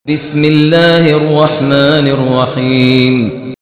بسم الله الرحمن الرحيم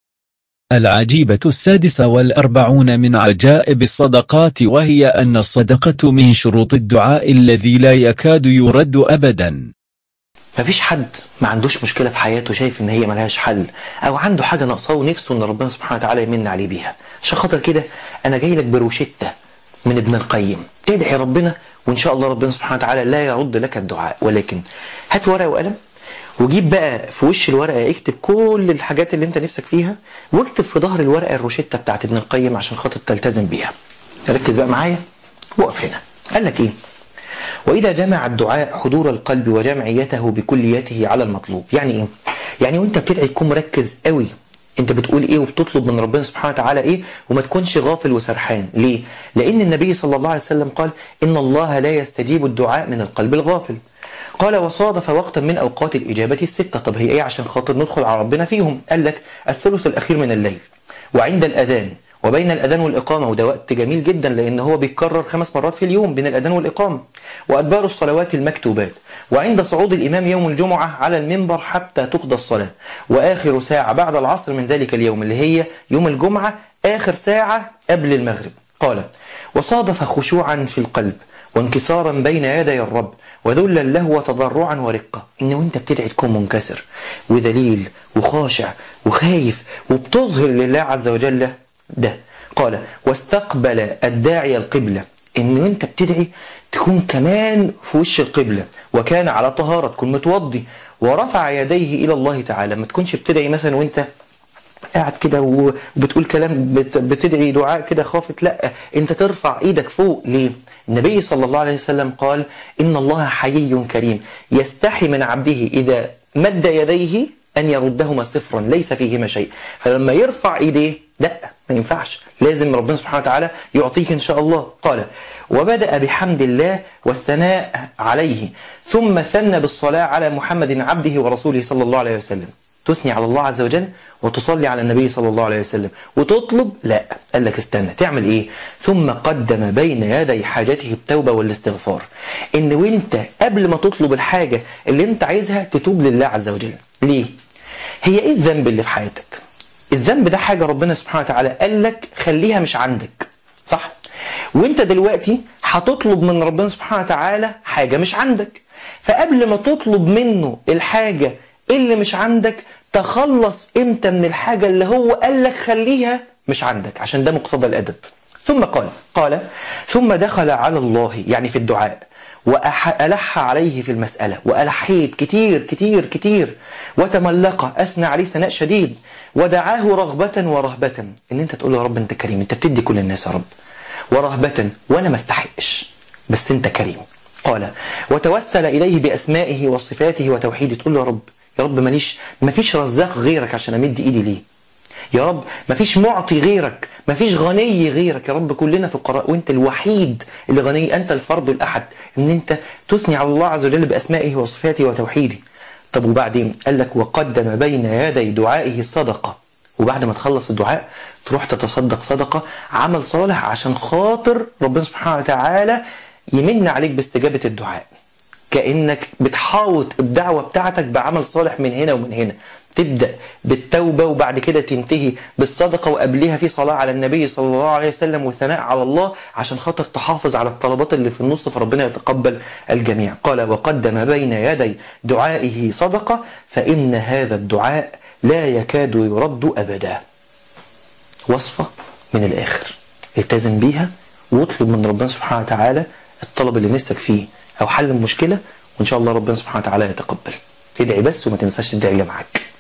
العجيبة السادسة والأربعون من عجائب الصدقات وهي أن الصدقة من شروط الدعاء الذي لا يكاد يرد أبدا مفيش حد ما عندوش مشكلة في حياته شايف ان هي ملهاش حل او عنده حاجة ناقصاه ونفسه ان ربنا سبحانه وتعالى يمن عليه بيها عشان خاطر كده انا جاي لك بروشتة من ابن القيم تدعي ربنا وان شاء الله ربنا سبحانه وتعالى لا يرد لك الدعاء ولكن هات ورقة وقلم وجيب بقى في وش الورقة اكتب كل الحاجات اللي انت نفسك فيها واكتب في ظهر الورقة الروشتة بتاعت ابن القيم عشان خاطر تلتزم بيها ركز بقى معايا وقف هنا قال لك ايه وإذا جمع الدعاء حضور القلب وجمعيته بكليته على المطلوب يعني إيه؟ يعني وانت بتدعي تكون مركز قوي انت بتقول ايه وبتطلب من ربنا سبحانه وتعالى ايه وما تكونش غافل وسرحان ليه لان النبي صلى الله عليه وسلم قال ان الله لا يستجيب الدعاء من القلب الغافل قال وصادف وقتا من اوقات الاجابه السته طب هي ايه عشان خاطر ندخل على ربنا فيهم قال لك الثلث الاخير من الليل وعند الاذان وبين الأذان والإقامة وده وقت جميل جدا لأن هو بيتكرر خمس مرات في اليوم بين الأذان والإقامة وأدبار الصلوات المكتوبات وعند صعود الإمام يوم الجمعة على المنبر حتى تقضى الصلاة وآخر ساعة بعد العصر من ذلك اليوم اللي هي يوم الجمعة آخر ساعة قبل المغرب قال وصادف خشوعا في القلب وانكسارا بين يدي الرب وذلا له وتضرعا ورقة إن وانت بتدعي تكون منكسر وذليل وخاشع وخايف وبتظهر لله عز وجل ده قال واستقبل الداعي القبلة ان انت بتدعي تكون كمان في وش القبلة وكان على طهارة تكون متوضي ورفع يديه الى الله تعالى ما تكونش بتدعي مثلا وانت قاعد كده وبتقول كلام بتدعي دعاء كده خافت لا انت ترفع ايدك فوق ليه النبي صلى الله عليه وسلم قال ان الله حيي كريم يستحي من عبده اذا مد يديه ان يردهما صفرا ليس فيهما شيء فلما يرفع ايديه لا ما ينفعش لازم ربنا سبحانه وتعالى يعطيك إن شاء الله قال وبدأ بحمد الله والثناء عليه ثم ثنى بالصلاة على محمد عبده ورسوله صلى الله عليه وسلم تثني على الله عز وجل وتصلي على النبي صلى الله عليه وسلم وتطلب لا قال لك استنى تعمل ايه ثم قدم بين يدي حاجته التوبة والاستغفار ان وانت قبل ما تطلب الحاجة اللي انت عايزها تتوب لله عز وجل ليه هي ايه الذنب اللي في حياتك الذنب ده حاجة ربنا سبحانه وتعالى قال لك خليها مش عندك صح وانت دلوقتي هتطلب من ربنا سبحانه وتعالى حاجة مش عندك فقبل ما تطلب منه الحاجة اللي مش عندك تخلص امتى من الحاجة اللي هو قال لك خليها مش عندك عشان ده مقتضى الأدب ثم قال قال ثم دخل على الله يعني في الدعاء وألح عليه في المسألة وألحيت كتير كتير كتير وتملق أثنى عليه ثناء شديد ودعاه رغبة ورهبة إن أنت تقول يا رب أنت كريم أنت بتدي كل الناس يا رب ورهبة وأنا ما استحقش بس أنت كريم قال وتوسل إليه بأسمائه وصفاته وتوحيده تقول له يا رب يا رب ماليش مفيش رزاق غيرك عشان أمد إيدي ليه يا رب مفيش معطي غيرك مفيش غني غيرك يا رب كلنا فقراء وانت الوحيد اللي غني انت الفرد الاحد ان انت تثني على الله عز وجل باسمائه وصفاته وتوحيده طب وبعدين قال لك وقدم بين يدي دعائه الصدقه وبعد ما تخلص الدعاء تروح تتصدق صدقه عمل صالح عشان خاطر ربنا سبحانه وتعالى يمن عليك باستجابه الدعاء كانك بتحاوط الدعوه بتاعتك بعمل صالح من هنا ومن هنا تبدأ بالتوبة وبعد كده تنتهي بالصدقة وقبلها في صلاة على النبي صلى الله عليه وسلم وثناء على الله عشان خاطر تحافظ على الطلبات اللي في النص فربنا يتقبل الجميع قال وقدم بين يدي دعائه صدقة فإن هذا الدعاء لا يكاد يرد أبدا وصفة من الآخر التزم بيها واطلب من ربنا سبحانه وتعالى الطلب اللي نفسك فيه أو حل المشكلة وإن شاء الله ربنا سبحانه وتعالى يتقبل ادعي بس وما تنساش تدعي اللي معاك